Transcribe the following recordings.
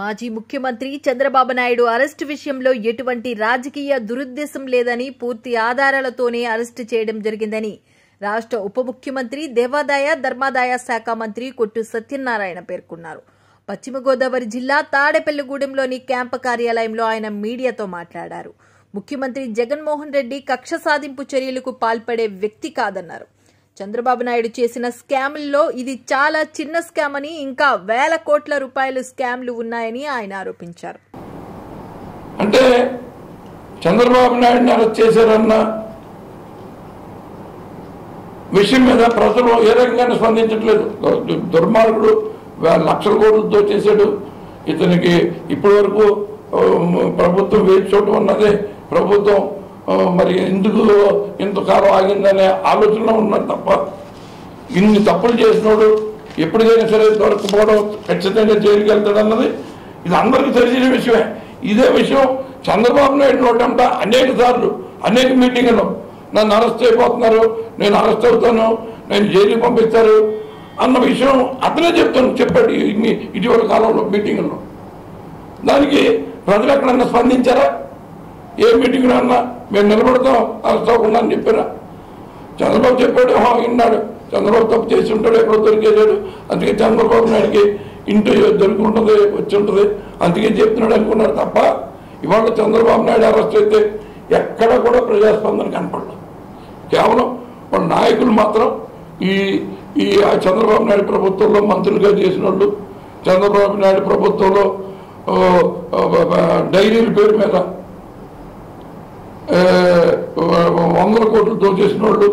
మాజీ ముఖ్యమంత్రి చంద్రబాబు నాయుడు అరెస్టు విషయంలో ఎటువంటి రాజకీయ దురుద్దేశం లేదని పూర్తి ఆధారాలతోనే అరెస్టు చేయడం జరిగిందని రాష్ట్ర ఉప ముఖ్యమంత్రి దేవాదాయ ధర్మాదాయ శాఖ మంత్రి కొట్టు సత్యనారాయణ పేర్కొన్నారు పశ్చిమ గోదావరి జిల్లా తాడేపల్లిగూడెంలోని క్యాంపు కార్యాలయంలో ఆయన మీడియాతో మాట్లాడారు ముఖ్యమంత్రి జగన్మోహన్ రెడ్డి కక్ష సాధింపు చర్యలకు పాల్పడే వ్యక్తి కాదన్నారు చంద్రబాబు నాయుడు చేసిన స్కాముల్లో ఇది చాలా చిన్న స్కామ్ అని ఇంకా వేల కోట్ల రూపాయలు స్కామ్లు ఉన్నాయని ఆయన ఆరోపించారు అంటే చంద్రబాబు నాయుడిని అరెస్ట్ చేశారన్న విషయం మీద ప్రజలు ఏ రకంగానే స్పందించట్లేదు దు- దుర్మార్గుడు వే- లక్షల కోట్లు దోచేశాడు ఇతనికి ఇప్పటి వరకు ఆ, ప్రభుత్వం వేచి చూడటం ఉన్నది ప్రభుత్వం ఆ, మరి ఎందుకు ఇంతకాలం ఆగిందనే ఆలోచనలో ఉన్నారు తప్ప ఇన్ని తప్పులు చేసినోడు ఎప్పటికైనా సరే దొరకపోవడం ఖచ్చితంగా జైలుకి వెళ్తాడు అన్నది ఇది అందరికీ తెలిసిన విషయమే ఇదే విషయం చంద్రబాబు నాయుడు నోటంట అనేక సార్లు అనేక మీటింగ్లు నన్ను అరెస్ట్ అయిపోతున్నారు నేను అరెస్ట్ అవుతాను నేను జైలుకి పంపిస్తారు అన్న విషయం అతనే చెప్తాను చెప్పాడు ఈ- ఇటీవల కాలంలో మీటింగుల్లో దానికి ప్రజలు ఎక్కడన్నా స్పందించారా ఏ మీటింగ్లో అన్నా మేము నిలబడతాం అరెస్ట్ అవ్వకుండా అని చెప్పారా చంద్రబాబు చెప్పాడు "ఆహా, విన్నాడు చంద్రబాబు తప్పు చేసి ఉంటాడు ఎక్కడో దొరికేసాడు అందుకే చంద్రబాబు నాయుడికి ఇంటి దొరికి ఉంటుంది వచ్చి ఉంటుంది అందుకే చెప్తున్నాడు అనుకున్నారు తప్ప ఇవాళ చంద్రబాబు నాయుడు అరెస్ట్ అయితే ఎక్కడ కూడా ప్రజాస్పందన కనపడలేదు కేవలం వాళ్ళ నాయకులు మాత్రం ఈ ఈ ఆ చంద్రబాబు నాయుడు ప్రభుత్వంలో మంత్రులుగా చేసిన వాళ్ళు చంద్రబాబు నాయుడు ప్రభుత్వంలో ఓ, ఓ, ఓ, డైరీల పేరు మీద ఆ, వందల కోట్లు దోచేసిన వాళ్ళు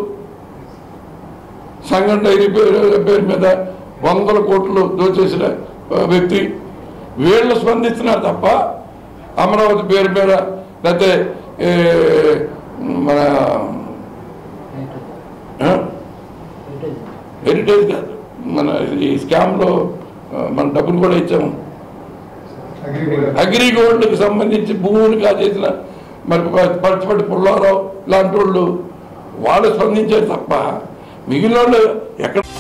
సంఘం డైరీ పేరు పేరు మీద వందల కోట్లు దోచేసిన ఆ, వ్యక్తి వీళ్ళు స్పందిస్తున్నారు తప్ప అమరావతి పేరు మీద లేకపోతే ఏ, మన ఆ? హెరిటేజ్ కాదు మన ఈ స్కామ్లో ఆ, మన డబ్బులు కూడా ఇచ్చాము అగ్రిగోల్డ్కి సంబంధించి భూములు కాజేసిన మరి పచ్చిపట్టి పుల్లారావు లాంటి వాళ్ళు వాళ్ళు స్పందించారు తప్ప మిగిలిన వాళ్ళు ఎక్కడ